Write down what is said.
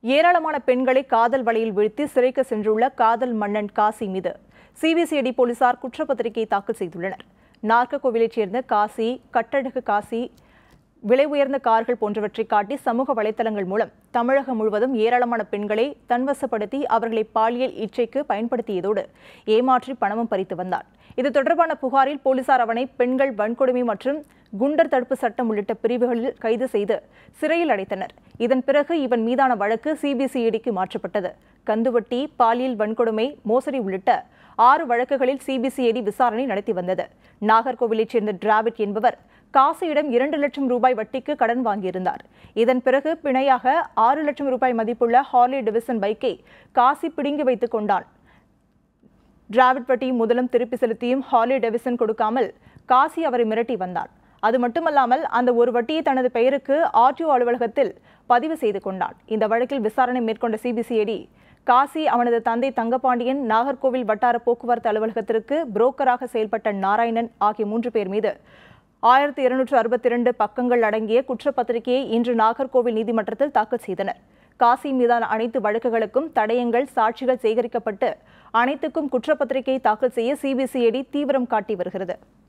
ஏராளமான பெண்களை காதல் வலையில் வீழ்த்தி சிறைக்கு சென்றுள்ள காதல் மன்னன் காசி மீது சிபிசிஐடி போலீசார் குற்றப்பத்திரிகை தாக்கல் செய்துள்ளனர் நார்கோவிலைச் சேர்ந்த காசி கட்டழகு காசி விலை உயர்ந்த கார்கள் போன்றவற்றை காட்டி சமூக வலைத்தளங்கள் மூலம் தமிழகம் முழுவதும் ஏராளமான பெண்களை தன்வசப்படுத்தி அவர்களை பாலியல் இச்சைக்கு பயன்படுத்தியதோடு ஏமாற்றி பணமும் பறித்து வந்தார் இது தொடர்பான புகாரில் போலீசார் அவனை பெண்கள் வன்கொடுமை மற்றும் குண்டர் தடுப்பு சட்டம் உள்ளிட்ட பிரிவுகளில் கைது செய்து சிறையில் அடைத்தனர் இதன் பிறகு இவன் மீதான வழக்கு சிபிசிஐடிக்கு மாற்றப்பட்டது கந்துவட்டி பாலியல் வன்கொடுமை மோசடி உள்ளிட்ட ஆறு வழக்குகளில் சிபிசிஐடி விசாரணை நடத்தி வந்தது நாகர்கோவிலைச் சேர்ந்த டிராவிட் என்பவர் காசியிடம் இரண்டு லட்சம் ரூபாய் வட்டிக்கு கடன் வாங்கியிருந்தார் இதன் பிறகு பிணையாக ஆறு லட்சம் ரூபாய் மதிப்புள்ள ஹார்லி டிவிசன் பைக்கை காசி பிடுங்கி வைத்துக் கொண்டான் டிராவிட் வட்டி முதலும் திருப்பி செலுத்தியும் ஹார்லி டெவிசன் கொடுக்காமல் காசி அவரை மிரட்டி வந்தார் அது மட்டுமல்லாமல் அந்த ஒரு வட்டியை தனது பெயருக்கு ஆர்டிஓ அலுவலகத்தில் பதிவு செய்து கொண்டான் இந்த வழக்கில் விசாரணை மேற்கொண்ட சிபிசிஐடி காசி அவனது தந்தை தங்கபாண்டியன் நாகர்கோவில் வட்டார போக்குவரத்து அலுவலகத்திற்கு புரோக்கராக செயல்பட்ட நாராயணன் ஆகிய மூன்று பேர் மீது ஆயிரத்தி இருநூற்று அறுபத்தி இரண்டு பக்கங்கள் அடங்கிய குற்றப்பத்திரிகையை இன்று நாகர்கோவில் நீதிமன்றத்தில் தாக்கல் செய்தனர் காசி மீதான அனைத்து வழக்குகளுக்கும் தடயங்கள் சாட்சிகள் சேகரிக்கப்பட்டு அனைத்துக்கும் குற்றப்பத்திரிகை தாக்கல் செய்ய சிபிசிஐடி தீவிரம் காட்டி வருகிறது